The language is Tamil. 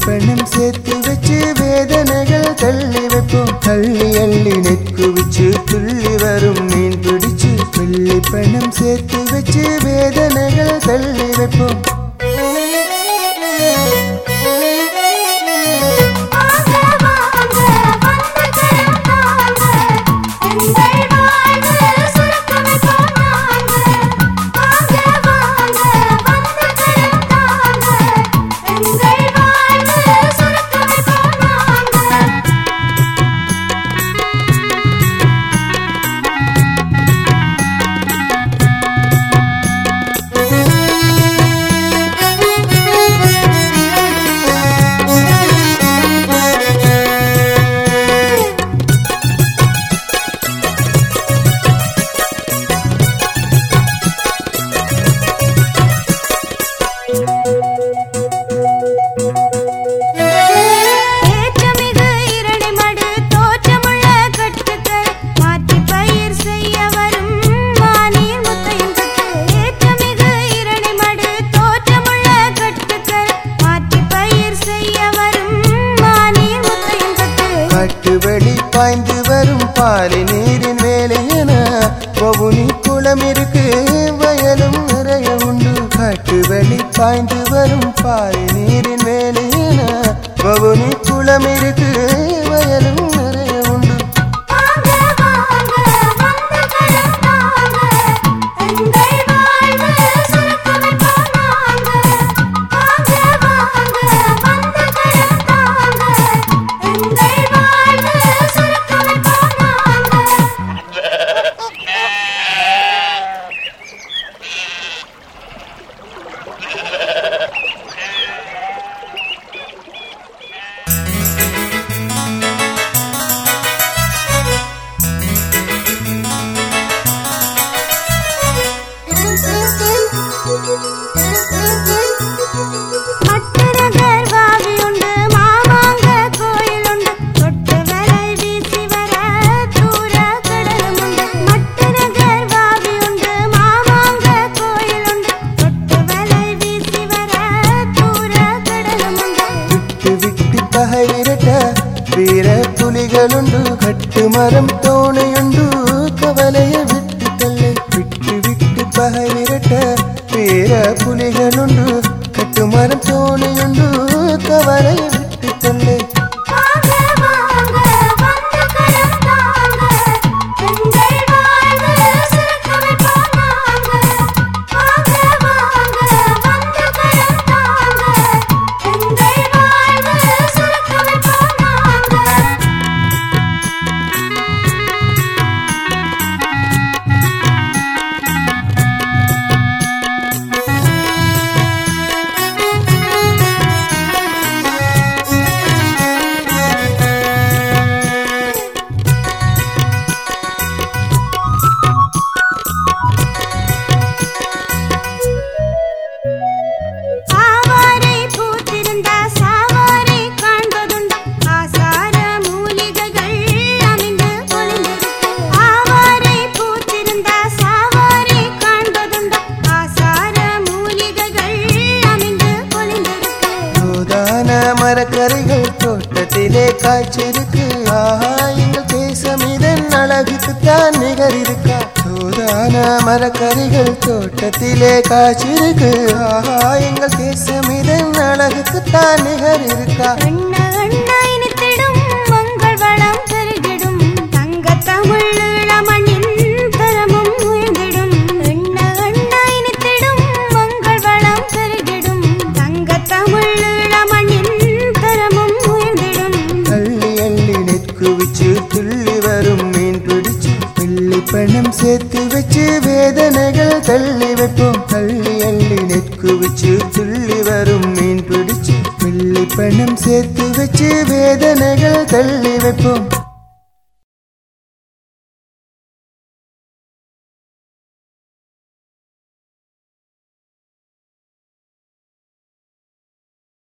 பணம் சேர்த்து வச்சு வேதனைகள் தள்ளி வைப்போம் தள்ளி அள்ளி நெக்கு வச்சு துள்ளி வரும் மீன் பிடிச்சு வெள்ளி பணம் சேர்த்து வச்சு வேதனைகள் தள்ளி வைப்போம் வாங்க வாங்க வந்து கரம் தாங்க எங்கள் வாழ்வு சுரக்க வைப்போம் நாங்க வாங்க வாங்க வந்து கரம் தாங்க எங்கள் வாழ்வு சுரக்க வைப்போம் நாங்க ஏற்றமிகு இரணி மடு தோற்றமுள்ள கட்டுக்கள் மாற்றி பயிர் செய்ய வரும் வானில் முத்தையும் கட்டு ஏற்றமிகு இரணி மடு தோற்றமுள்ள கட்டுக்கள் மாற்றி பயிர் செய்ய வரும் வானில் முத்தையும் கட்டு காட்டு வழி பாய்ந்து வரும் பாலை நீரின் வேலை என பவுனி குளம் இருக்கு வயலும் நிறைய உண்டு காட்டு வழி பாய்ந்து வரும் பாலை நீரின் வேலை என பவுனி குளம் இருக்கு வயலும் நிறைய உண்டு வாங்க வாங்க வந்து கரம் தாங்க எங்கள் வாழ்வு சுரக்க வைப்போம் நாங்க வாங்க வாங்க வந்து கரம் தாங்க எங்கள் வாழ்வு சுரக்க வைப்போம் நாங்க மட்டநகர் வாவியுண்டு மாமாங்க கோயிலுண்டு தொட்டு வலை வீசி வர தூர கடலும் உண்டு மட்டநகர் வாவியுண்டு மாமாங்க கோயிலுண்டு தொட்டு வலை வீசி வர தூர கடலும் உண்டு விட்டு விட்டு பகை விரட்ட வீர புலிகளுண்டு கட்டு மரம் தோணையுண்டு கவலைய விட்டு தள்ளு விட்டு விட்டு பகை விரட்ட வீர புலிகளுண்டு கட்டு மரம் தோணையுண்டு கவலைய விட்டு தள்ளு வாங்க வாங்க வந்து கரம் தாங்க எங்கள் வாழ்வு சுரக்க வைப்போம் நாங்க வாங்க வாங்க வந்து கரம் தாங்க எங்கள் வாழ்வு சுரக்க வைப்போம் நாங்க சாவாரை பூத்திருந்த சாவாரை காண்பதுண்டு ஆசார மூலிகைகள் அமைந்து பொழிந்திருக்கு ஆவாரை பூத்திருந்த சாவாரை காண்பதுண்டு ஆசார மூலிகைகள் அமைந்து பொழிந்திருக்கு சோதான மரக்கரைகள் தோட்டத்திலே காய்ச்சிருக்கு ஆஹா எங்கள் தேசம் இதன் அழகுக்குத்தான் நிகர் இருக்கா சோதான மரக்கரைகள் தோட்டத்திலே காய்ச்சிருக்கு ஆஹா எங்கள் தேசம் இதன் அழகுக்குத்தான் நிகர் இருக்கா அண்ண அண்ண இனித்திடும் மங்கள் வளம் பெருகிடும் தங்க தமிழ் இளமண்ணின் தரமும் உயர்ந்திடும் அண்ண அண்ண இனித்திடும் மங்கள் வளம் பெருகிடும் தங்க தமிழ் இளமண்ணின் தரமும் உயர்ந்திடும் அள்ளி அள்ளி நெற்கு வச்சு துள்ளி வரும் மீன் பிடிச்சு வெள்ளி பணம் சேர்த்து வச்சு வேதனைகள் தள்ளி வைப்போம் அள்ளி அள்ளி நெற்கு வச்சு துள்ளி வரும் மீன் பிடிச்சு வெள்ளி பணம் சேர்த்து வச்சு வேதனைகள் தள்ளி வைப்போம்